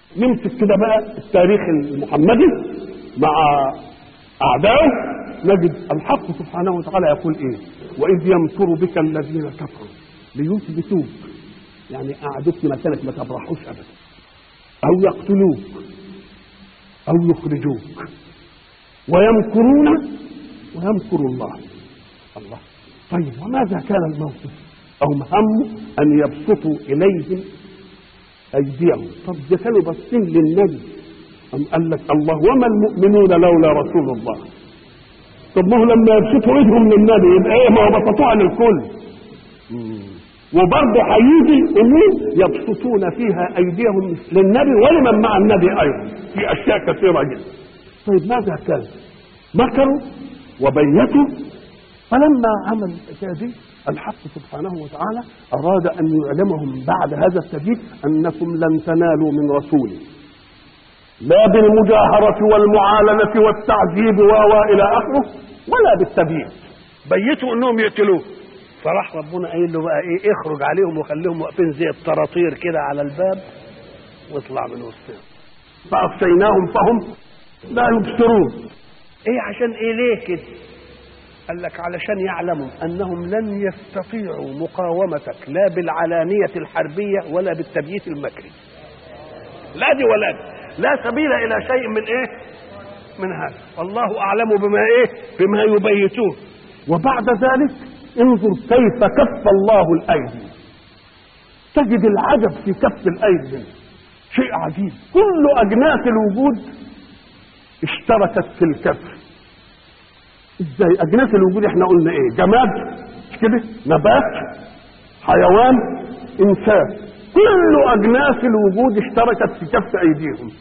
نمسك كده بقى التاريخ المحمدي مع اعدائه نجد الحق سبحانه وتعالى يقول ايه واذ يمكر بك الذين كفروا ليثبتوك يعني قعدوك مكانك ما تبرحوش ابدا او يقتلوك او يخرجوك ويمكرون ويمكر الله الله طيب وماذا كان الموقف او هم ان يبسطوا اليهم ايديهم طب ده كانوا باصين للنبي أم قال لك الله وما المؤمنون لولا رسول الله طب ما هو لما يبسطوا ايدهم للنبي يبقى ايه ما هو بسطوها للكل وبرضه هيجي امور يبسطون فيها ايديهم للنبي ولمن مع النبي ايضا في اشياء كثيره جدا طيب ماذا كان مكروا وبيتوا فلما عمل الحكايه الحق سبحانه وتعالى اراد ان يعلمهم بعد هذا التبييت انكم لن تنالوا من رسول لا بالمجاهرة والمعالنة والتعذيب و إلى آخره ولا بالتبييت بيتوا انهم يقتلوه فراح ربنا قايل له بقى ايه اخرج عليهم وخليهم واقفين زي الطراطير كده على الباب واطلع من وسطهم فأغشيناهم فهم لا يبصرون ايه عشان ايه ليه كده قال لك علشان يعلموا انهم لن يستطيعوا مقاومتك لا بالعلانية الحربية ولا بالتبييت المكري لا دي ولا دي لا سبيل الى شيء من ايه من هذا والله اعلم بما ايه بما يبيتون وبعد ذلك انظر كيف كف الله الايدي تجد العجب في كف الايدي شيء عجيب كل اجناس الوجود اشتركت في الكف ازاي اجناس الوجود احنا قلنا ايه جماد مش كده نبات حيوان انسان كل اجناس الوجود اشتركت في كف ايديهم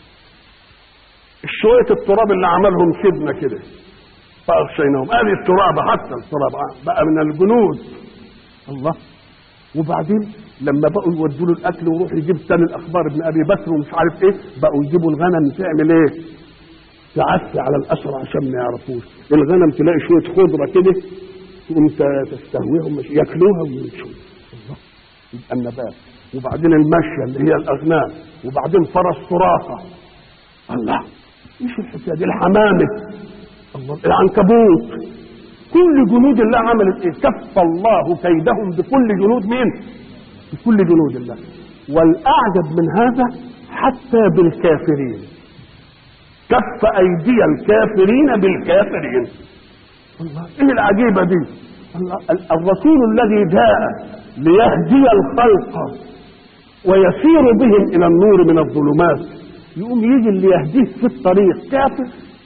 شويه التراب اللي عملهم سيدنا كده فاغشيناهم ادي التراب حتى التراب بقى من الجنود الله وبعدين لما بقوا يودوا له الاكل ويروح يجيب تاني الاخبار ابن ابي بكر ومش عارف ايه بقوا يجيبوا الغنم تعمل ايه تعسي على الاسرى عشان ما يعرفوش الغنم تلاقي شويه خضره كده تقوم تستهويهم مش ياكلوها ويمشوا الله يبقى النبات وبعدين المشيه اللي هي الاغنام وبعدين فرس صراخه الله ايش الحكايه دي الحمامه الله العنكبوت كل جنود الله عملت ايه كف الله كيدهم بكل جنود مين بكل جنود الله والاعجب من هذا حتى بالكافرين كف ايدي الكافرين بالكافرين الله ايه العجيبه دي الله الرسول الذي جاء ليهدي الخلق ويسير بهم الى النور من الظلمات يقوم يجي اللي يهديه في الطريق كافر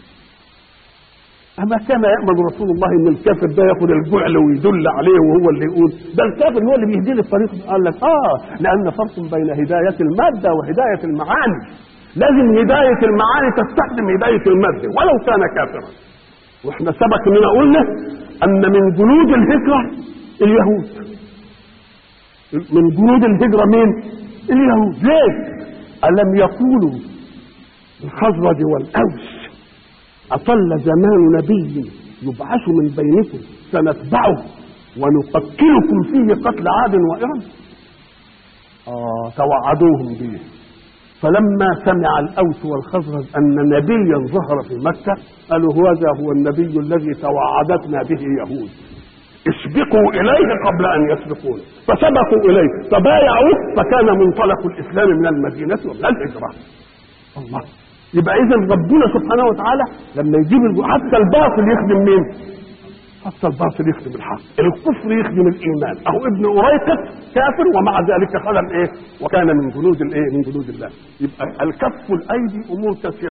أما كان يأمن رسول الله إن الكافر ده ياخد الجعل ويدل عليه وهو اللي يقول ده الكافر هو اللي بيهديه للطريق قال لك آه لأن فرق بين هداية المادة وهداية المعاني لازم هداية المعاني تستخدم هداية المادة ولو كان كافرا واحنا سبق اننا قلنا ان من جنود الهجرة اليهود من جنود الهجرة مين اليهود ليه ألم يقولوا الخزرج والأوس أطل زمان نبي يبعث من بينكم سنتبعه ونقتلكم فيه قتل عاد وإرم آه توعدوهم به فلما سمع الأوس والخزرج أن نبيا ظهر في مكة قالوا هذا هو النبي الذي توعدتنا به يهود اسبقوا إليه قبل أن يسبقون فسبقوا إليه فبايعوه فكان منطلق الإسلام من المدينة ومن الهجرة الله يبقى إذا ربنا سبحانه وتعالى لما يجيب حتى الباطل يخدم مين؟ حتى الباطل يخدم الحق الكفر يخدم الإيمان أهو ابن أريقط كافر ومع ذلك خدم إيه؟ وكان من جنود الإيه؟ من جنود الله يبقى الكف الأيدي أمور كثيرة